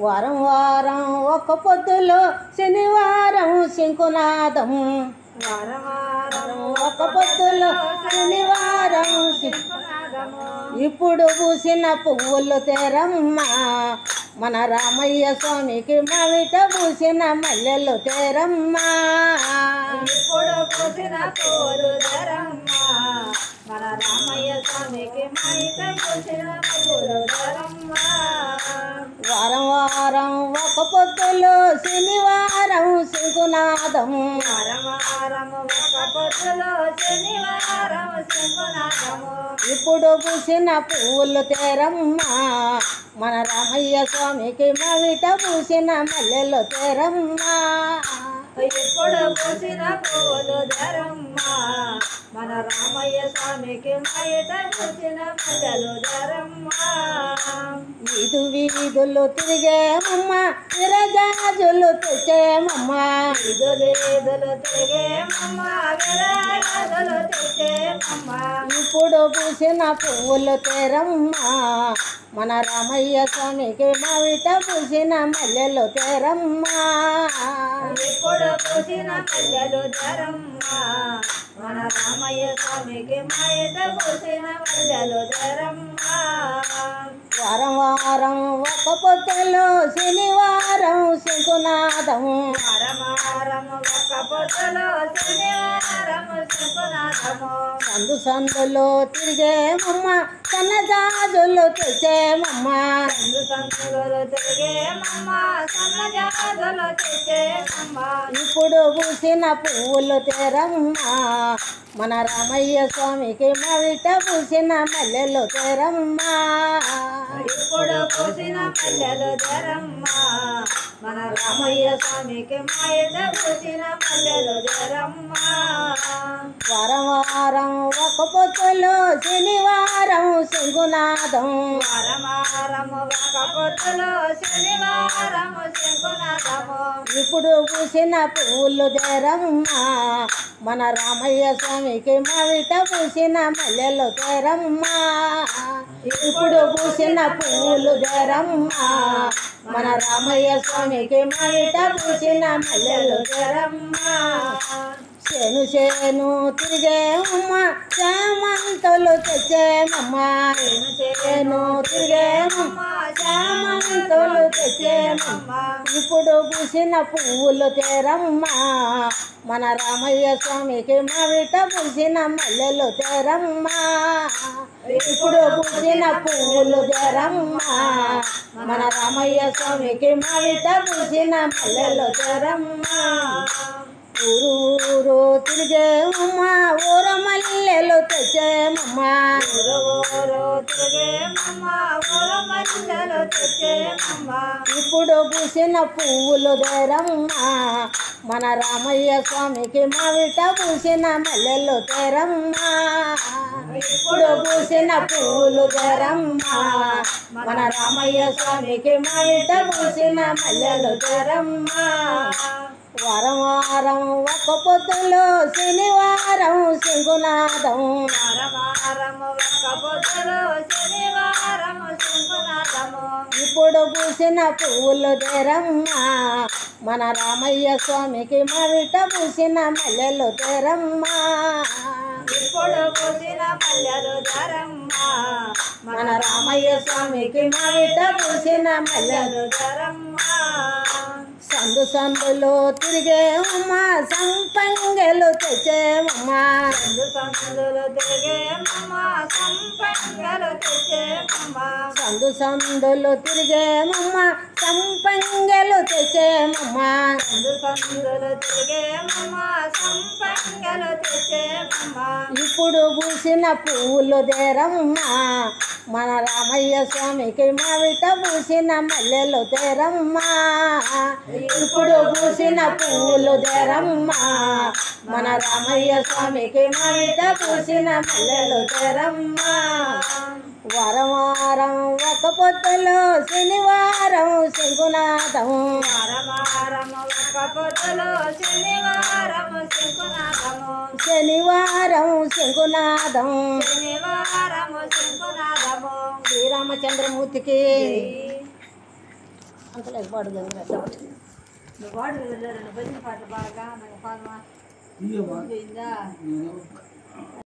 వారం వారం ఒక పొద్దులో శనివారం శంకునాదం వారం వారం ఒక పొద్దులో శనివారం శం- ఇప్పుడు పూసిన పువ్వులు తెరమ్మ మన రామయ్య స్వామికి మవిట పూసిన మల్లెలు తెరమ్మ ఇప్పుడు పూసిన పూలు ధరమ్మ మన రామయ్య స్వామికి మైట పూసిన పూలు ధరమ్మ వారం వారం ఒక పొద్దులో శనివారం శంకునాదం వారం వారం ఒక పొద్దులో శనివారం శంకునాథము ఇప్పుడు పూసిన పువ్వులు తెరమ్మ మన రామయ్య స్వామికి మవిట పూసిన మల్లెలు తెరమ్మ ఇప్పుడు పూసిన పూలు ధరమ్మ మన రామయ్య స్వామికి మైట పూసిన పూజలు ధరమ్మ వీధు వీధులు తిరిగేమమ్మ విరజాజులు తెచ్చేమమ్మ ఇదులు ఇదులు తిరిగేమమ్మ విరాజులు తెచ్చేమమ్మ ఇప్పుడు పూసిన పువ్వులు తెరమ్మ మన రామయ్య స్వామికి మవిట పూసిన మల్లెలు తెరమ్మ ఇప్పుడు పూసిన పూజలు ధరమ్మ మన రామయ్య స్వామికి మైట పూసిన పూజలు ధరమ్మ వారం వారం ఒక పొద్దులో శనివారం శంకునాదం వారమారము ఒక పొద్దులో శనివారము శంకునాథము సందు సందులో తిరిగేమమ్మ సన్నజాజులు తెచ్చేమమ్మ సందు సందులు తిరిగేమమ్మ సన్నజాజులు తెచ్చేమమ్మ ఇప్పుడు పూసిన పువ్వులు తెరమ్మ మన రామయ్య స్వామికి మవిట పూసిన మల్లెలు తెరమ్మ ఇప్పుడు పూసిన పల్లెలు ధరమ్మ మన రామయ్య స్వామికి మాయట పూసిన పల్లెలు ధరమ్మ వారం వారం ఒక పొద్దులో శనివారం శంకునాదం వారమారము ఒక పొద్దులో శనివారము శంకునాథము ఇప్పుడు పూసిన పువ్వులు తెరమ్మ మన రామయ్య స్వామికి మవిట పూసిన మల్లెలు తెరమ్మ ఇప్పుడు పూసిన పువ్వులు తెరమ్మ మన రామయ్య స్వామికి మవిట పూసిన మల్లెలు తెరమ్మ చేను చేను తిరిగేమమ్మ చామంతులు తెచ్చేమమ్మ చేను తిరిగేమమ్మ చామంతులు తెచ్చేమమ్మ ఇప్పుడు పూసిన పువ్వులు తెరమ్మ మన రామయ్య స్వామికి మవిట పూసిన మల్లెలు తెరమ్మ ఇప్పుడు పూసిన పువ్వులు తెరమ్మ మన రామయ్య స్వామికి మవిట పూసిన మల్లెలు తెరమ్మ ఊరు ఊరు తిరిగేమమ్మ ఊర మల్లెలు తెచ్చేమమ్మ ఊరు ఊరు తిరిగేమమ్మ ఊరు మల్లెలు తెచ్చేమమ్మ ఇప్పుడు పూసిన పువ్వులు తెరమ్మ మన రామయ్య స్వామికి మవిట పూసిన మల్లెలు తెరమ్మ ఇప్పుడు పూసిన పువ్వులు తెరమ్మ మన రామయ్య స్వామికి మవిట పూసిన మల్లెలు తెరమ్మ వారం వారం ఒక పొద్దులో శనివారం శంకునాదం వారమారము ఒక పొద్దులో శనివారము శంకునాథము ఇప్పుడు పూసిన పువ్వులు తెరమ్మ మన రామయ్య స్వామికి మవిట పూసిన మల్లెలు తెరమ్మ ఇప్పుడు పూసిన పల్లెలు ధరమ్మ మన రామయ్య స్వామికి మవిట పూసిన మల్లెలు ధరమ్మ సందు సందులో తిరిగేమమ్మ సంపంగెలు తెచ్చేమమ్మ సందు సందులు తిరిగేమమ్మ సంపంగలు తెచ్చేమమ్మ సందు సందులు తిరిగేమమ్మ సంపంగెలు తెచ్చేమమ్మ సందు సందులు తిరిగేమమ్మ సంపంగలు తెచ్చేమమ్మ ఇప్పుడు పూసిన పువ్వులు తెరమ్మ మన రామయ్య స్వామికి మవిట పూసిన మల్లెలు తెరమ్మ ఇప్పుడు పూసిన పువ్వులు తెరమ్మ మన రామయ్య స్వామికి మవిట పూసిన మల్లెలు తెరమ్మ వారం వారం ఒక పొద్దులో శనివారం శంకునాథం వారమారము ఒక పొద్దులో శనివారము శంకునాథము శనివారం శంకునాథం శనివారము శంకునాథము శ్రీరామచంద్రమూర్తికి జై అంతలేక పాడు గంగ నువ్వు వాడు వెళ్ళారు భజన పాటలు బాగా నాకు పాదమా ఇయ్యమ్మా పోయిందా నేను